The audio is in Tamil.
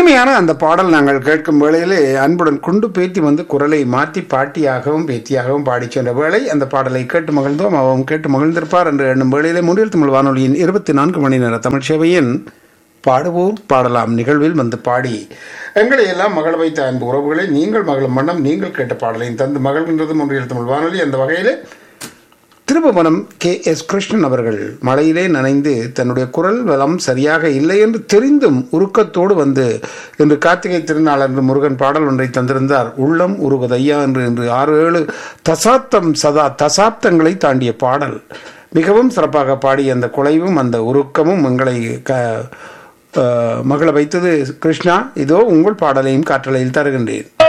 இனிமையான அந்த பாடல் நாங்கள் கேட்கும் வேளையிலே அன்புடன் குண்டு பேத்தி வந்து குரலை மாற்றி பாட்டியாகவும் பேத்தியாகவும் பாடிச் சென்ற வேளை அந்த பாடலை கேட்டு மகிழ்ந்தோம் அவன் கேட்டு மகிழ்ந்திருப்பார் என்று எண்ணும் வேளையிலே முன்னில் தமிழ் வானொலியின் இருபத்தி நான்கு மணி நேர தமிழ் சேவையின் பாடுவோம் பாடலாம் நிகழ்வில் வந்து பாடி எங்களை எல்லாம் மகள் வைத்த அன்பு உறவுகளை நீங்கள் மகளும் மன்னம் நீங்கள் கேட்ட பாடலையும் தந்து மகிழ்கின்றது முன்னில் தமிழ் வானொலி அந்த வகையிலே திருபுவனம் கே எஸ் கிருஷ்ணன் அவர்கள் மழையிலே நனைந்து தன்னுடைய குரல் வளம் சரியாக இல்லை என்று தெரிந்தும் உருக்கத்தோடு வந்து இன்று கார்த்திகை திருநாள் என்று முருகன் பாடல் ஒன்றை தந்திருந்தார் உள்ளம் உருவதையா என்று இன்று ஆறு ஏழு தசாப்தம் சதா தசாப்தங்களை தாண்டிய பாடல் மிகவும் சிறப்பாக பாடிய அந்த குலைவும் அந்த உருக்கமும் எங்களை க அஹ், மகள வைத்தது கிருஷ்ணா இதோ உங்கள் பாடலையும் காற்றலையில் தருகின்றேன்